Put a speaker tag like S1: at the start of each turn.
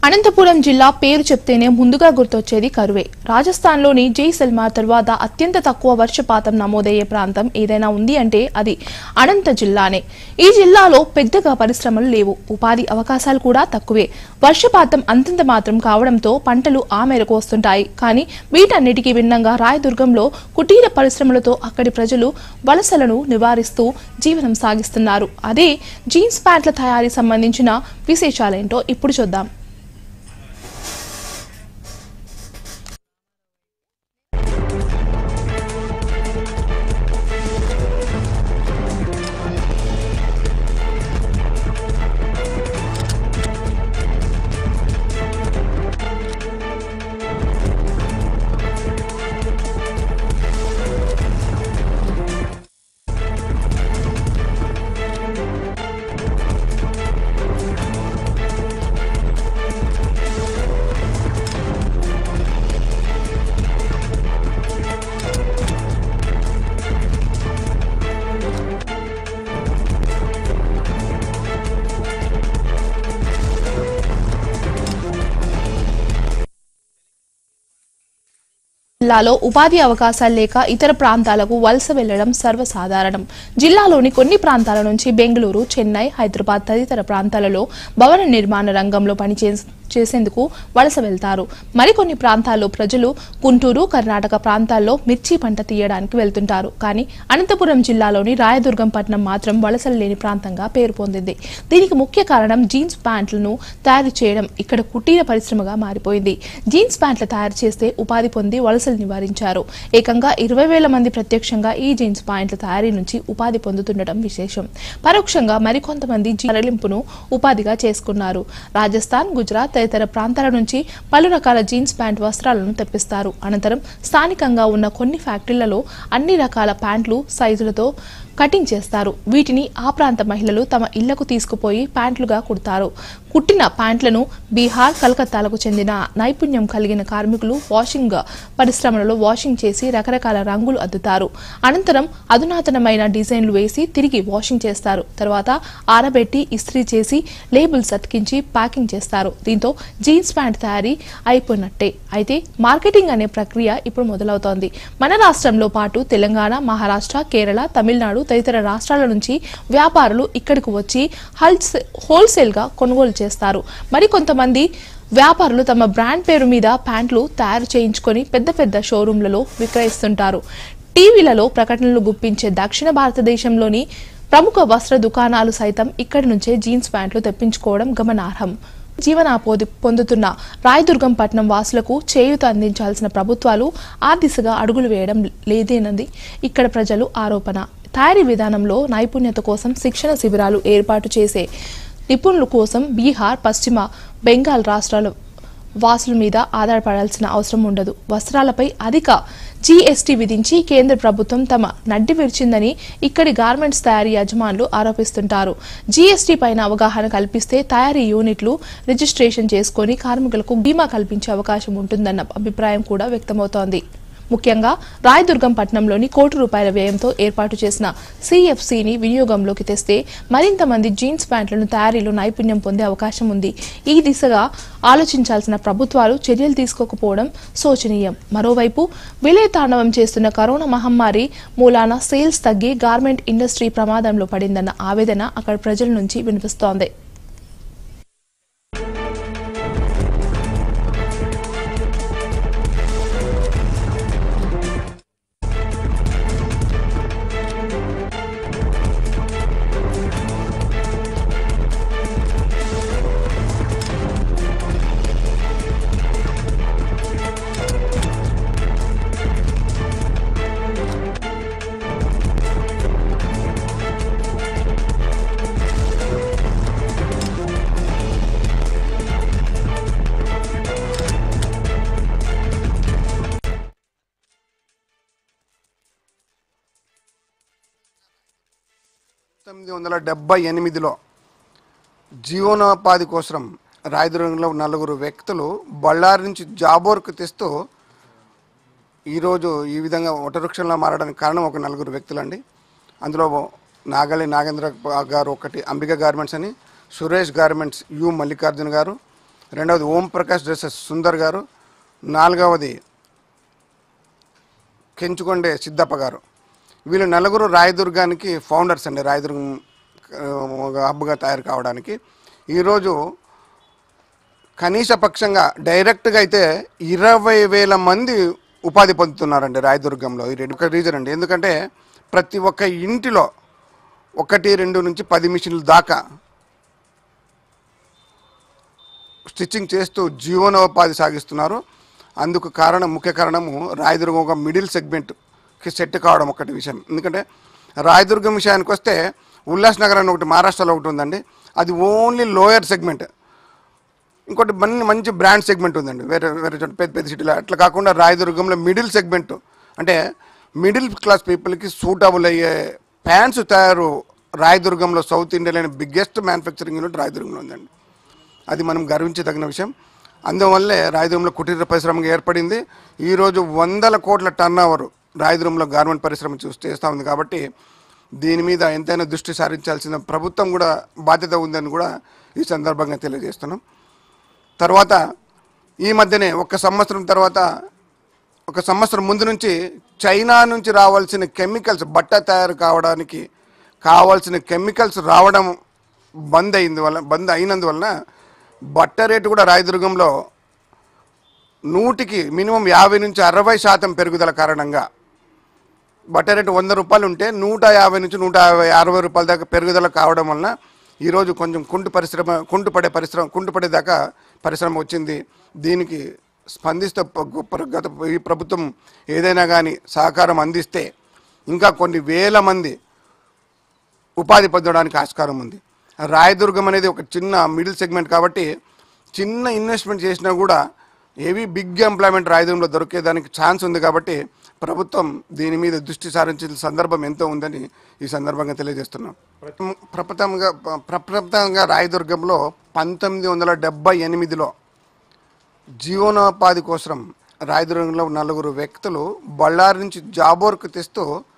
S1: అనంతపురం జిల్లా పేరు చెప్తేనే ముందుగా గుర్తొచ్చేది కరువే రాజస్థాన్లోని జైసల్మార్ తరువాత అత్యంత తక్కువ వర్షపాతం నమోదయ్యే ప్రాంతం ఏదైనా ఉంది అంటే అది అనంత జిల్లానే ఈ జిల్లాలో పెద్దగా పరిశ్రమలు లేవు ఉపాధి అవకాశాలు కూడా తక్కువే వర్షపాతం అంతంత మాత్రం కావడంతో పంటలు ఆ మేరకు వస్తుంటాయి కానీ వీటన్నిటికీ భిన్నంగా రాయదుర్గంలో కుటీర పరిశ్రమలతో అక్కడి ప్రజలు వలసలను నివారిస్తూ జీవనం సాగిస్తున్నారు అదే జీన్స్ ప్యాంట్ల తయారీ సంబంధించిన విశేషాలేంటో ఇప్పుడు చూద్దాం జిల్లాలో ఉపాధి అవకాశాలు లేక ఇతర ప్రాంతాలకు వలస వెళ్లడం సర్వసాధారణం జిల్లాలోని కొన్ని ప్రాంతాల నుంచి బెంగళూరు చెన్నై హైదరాబాద్ తదితర ప్రాంతాలలో భవన నిర్మాణ రంగంలో పనిచే చేసేందుకు వలస వెళ్తారు మరికొన్ని ప్రాంతాల్లో ప్రజలు గుంటూరు కర్ణాటక ప్రాంతాల్లో మిర్చి పంట తీయడానికి వెళ్తుంటారు కానీ అనంతపురం జిల్లాలోని రాయదుర్గం పట్టణం మాత్రం వలసలు లేని ప్రాంతంగా పేరు పొందింది దీనికి ముఖ్య కారణం జీన్స్ ప్యాంట్లను తయారు చేయడం ఇక్కడ కుటీర పరిశ్రమగా మారిపోయింది జీన్స్ ప్యాంట్లు తయారు చేస్తే ఉపాధి పొంది వలసలు నివారించారు ఏకంగా ఇరవై వేల మంది ప్రత్యక్షంగా ఈ జీన్స్ ప్యాంట్ల తయారీ నుంచి ఉపాధి పొందుతుండటం విశేషం పరోక్షంగా మరికొంతమంది జీ- తరలింపును ఉపాధిగా చేసుకున్నారు రాజస్థాన్ గుజరాత్ తదితర ప్రాంతాల నుంచి పలు రకాల జీన్స్ ప్యాంట్ వస్త్రాలను తెప్పిస్తారు అనంతరం స్థానికంగా ఉన్న కొన్ని ఫ్యాక్టరీలలో అన్ని రకాల ప్యాంట్లు సైజులతో కటింగ్ చేస్తారు వీటిని ఆ ప్రాంత మహిళలు తమ ఇళ్లకు తీసుకుపోయి ప్యాంట్లుగా కుడతారు కుట్టిన ప్యాంట్లను బీహార్ కలకత్తాలకు చెందిన నైపుణ్యం కలిగిన కార్మికులు వాషింగ్ పరిశ్రమలలో వాషింగ్ చేసి రకరకాల రంగులు అద్దుతారు అనంతరం అధునాతనమైన డిజైన్లు వేసి తిరిగి వాషింగ్ చేస్తారు తర్వాత ఆరబెట్టి ఇస్త్రీ చేసి లేబుల్స్ అతికించి ప్యాకింగ్ చేస్తారు దీంతో జీన్స్ ప్యాంట్ తయారీ అయిపోయినట్టే అయితే మార్కెటింగ్ అనే ప్రక్రియ ఇప్పుడు మొదలవుతోంది మన రాష్ట్రంలో పాటు తెలంగాణ మహారాష్ట్ర కేరళ తమిళనాడు తదితర రాష్ట్రాల నుంచి వ్యాపారులు ఇక్కడికి వచ్చి హల్సే హోల్సేల్గా కొనుగోలు చేస్తారు మరి కొంతమంది వ్యాపారులు తమ బ్రాండ్ పేరు మీద ప్యాంట్లు తయారు చేయించుకొని పెద్ద పెద్ద షోరూంలలో విక్రయిస్తుంటారు టీవీలలో ప్రకటనలు గుప్పించే దక్షిణ భారతదేశంలోని ప్రముఖ వస్త్ర దుకాణాలు సైతం ఇక్కడి నుంచే జీన్స్ ప్యాంట్లు తెప్పించుకోవడం గమనార్హం జీవనాపోది పొందుతున్న రాయదుర్గం పట్నం వాసులకు చేయూత అందించాల్సిన ప్రభుత్వాలు ఆ దిశగా అడుగులు వేయడం లేదేనది ఇక్కడ ప్రజలు ఆరోపణ తయారీ విధానంలో నైపుణ్యత కోసం శిక్షణ శిబిరాలు ఏర్పాటు చేసే నిపుణుల కోసం బీహార్ పశ్చిమ బెంగాల్ రాష్ట్రాల వాసుల మీద ఆధారపడాల్సిన అవసరం ఉండదు వస్త్రాలపై అధిక జీఎస్టీ విధించి కేంద్ర ప్రభుత్వం తమ నడ్డి విరిచిందని ఇక్కడి గార్మెంట్స్ తయారీ యజమానులు ఆరోపిస్తుంటారు జీఎస్టీ పైన అవగాహన కల్పిస్తే తయారీ యూనిట్లు రిజిస్ట్రేషన్ చేసుకొని కార్మికులకు బీమా కల్పించే అవకాశం ఉంటుందన్న అభిప్రాయం కూడా వ్యక్తమవుతోంది ముఖ్యంగా రాయదుర్గం పట్టణంలోని కోటి రూపాయల వ్యయంతో ఏర్పాటు చేసిన సిఎఫ్సిని వినియోగంలోకి తెస్తే మరింత మంది జీన్స్ ప్యాంట్లను తయారీలో నైపుణ్యం పొందే అవకాశం ఉంది ఈ దిశగా ఆలోచించాల్సిన ప్రభుత్వాలు చర్యలు తీసుకోకపోవడం శోచనీయం మరోవైపు విలయ తాండవం చేస్తున్న కరోనా మహమ్మారి మూలాన సేల్స్ తగ్గి గార్మెంట్ ఇండస్ట్రీ ప్రమాదంలో పడిందన్న ఆవేదన అక్కడ ప్రజల నుంచి వినిపిస్తోంది
S2: పంతొమ్మిది వందల డెబ్బై ఎనిమిదిలో జీవనోపాధి కోసం రాయదుర్గంలో నలుగురు వ్యక్తులు బళ్ళారి నుంచి జాబోర్కు తెస్తూ ఈరోజు ఈ విధంగా వృక్షంలో మారడానికి కారణం ఒక నలుగురు వ్యక్తులండి అందులో నాగలి నాగేంద్ర గారు ఒకటి అంబిక గార్మెంట్స్ అని సురేష్ గార్మెంట్స్ యు మల్లికార్జున గారు రెండవది ఓం ప్రకాష్ డ్రెస్సెస్ సుందర్ గారు నాలుగవది కెంచుకొండే సిద్ధప్ప గారు వీళ్ళు నలుగురు రాయదుర్గానికి ఫౌండర్స్ అండి రాయదుర్గం ఆ, ఒక హబ్గా తయారు కావడానికి ఈరోజు కనీస పక్షంగా డైరెక్ట్గా అయితే ఇరవై వేల మంది ఉపాధి పొందుతున్నారండి రాయదుర్గంలో ఇది ఒక రీజన్ అండి ఎందుకంటే ప్రతి ఒక్క ఇంటిలో ఒకటి రెండు నుంచి పది మిషన్ల దాకా స్టిచ్చింగ్ చేస్తూ జీవనోపాధి సాగిస్తున్నారు అందుకు కారణం ముఖ్య కారణము రాయదుర్గం ఒక మిడిల్ సెగ్మెంట్కి సెట్ కావడం ఒకటి విషయం ఎందుకంటే రాయదుర్గం విషయానికి వస్తే ఉల్లాస్ నగర్ అని ఒకటి మహారాష్ట్రలో ఒకటి ఉందండి అది ఓన్లీ లోయర్ సెగ్మెంట్ ఇంకోటి మంచి మంచి బ్రాండ్ సెగ్మెంట్ ఉందండి వేరే వేరే చోట పెద్ద పెద్ద సిటీలో అట్లా కాకుండా రాయదుర్గంలో మిడిల్ సెగ్మెంట్ అంటే మిడిల్ క్లాస్ పీపుల్కి సూటబుల్ అయ్యే ప్యాంట్స్ తయారు రాయదుర్గంలో సౌత్ ఇండియాలోని బిగ్గెస్ట్ మ్యానుఫ్యాక్చరింగ్ యూనిట్ రాయదుర్గంలో ఉందండి అది మనం గర్వించదగిన విషయం అందువల్లే రాయదుర్గంలో కుటీర పరిశ్రమ ఏర్పడింది ఈరోజు వందల కోట్ల టర్న్ ఓవర్ రాయదుర్గంలో గార్మెంట్ పరిశ్రమ చూసి చేస్తూ ఉంది కాబట్టి దీని మీద ఎంతైనా దృష్టి సారించాల్సిన ప్రభుత్వం కూడా బాధ్యత ఉందని కూడా ఈ సందర్భంగా తెలియజేస్తున్నాం తర్వాత ఈ మధ్యనే ఒక సంవత్సరం తర్వాత ఒక సంవత్సరం ముందు నుంచి చైనా నుంచి రావాల్సిన కెమికల్స్ బట్ట తయారు కావడానికి కావాల్సిన కెమికల్స్ రావడం బంద్ అయింది వల్ల బంద్ అయినందువలన బట్ట రేటు కూడా రాయదుర్గంలో నూటికి మినిమం యాభై నుంచి అరవై శాతం పెరుగుదల కారణంగా బట్ట రేటు వంద రూపాయలు ఉంటే నూట యాభై నుంచి నూట యాభై అరవై రూపాయల దాకా పెరుగుదల కావడం వలన ఈరోజు కొంచెం కుంటు పరిశ్రమ కుంటు పడే పరిశ్రమ కుంటు పడేదాకా పరిశ్రమ వచ్చింది దీనికి స్పందిస్తే ప- గొప్ప గత ఈ ప్రభుత్వం ఏదైనా కానీ సహకారం అందిస్తే ఇంకా కొన్ని వేల మంది ఉపాధి పొందడానికి ఆస్కారం ఉంది రాయదుర్గం అనేది ఒక చిన్న మిడిల్ సెగ్మెంట్ కాబట్టి చిన్న ఇన్వెస్ట్మెంట్ చేసినా కూడా ఏవి బిగ్ ఎంప్లాయ్మెంట్ రాయదుర్గంలో దొరికేదానికి ఛాన్స్ ఉంది కాబట్టి ప్రభుత్వం దీని మీద దృష్టి సారించిన సందర్భం ఎంతో ఉందని ఈ సందర్భంగా తెలియజేస్తున్నాం ప్రపం- ప్రప్రథమంగా ప్రప్రథమంగా రాయదుర్గంలో పంతొమ్మిది వందల డెబ్బై ఎనిమిదిలో జీవనోపాధి కోసం రాయదుర్గంలో నలుగురు వ్యక్తులు బళ్ళారి నుంచి జాబోర్కు తెస్తూ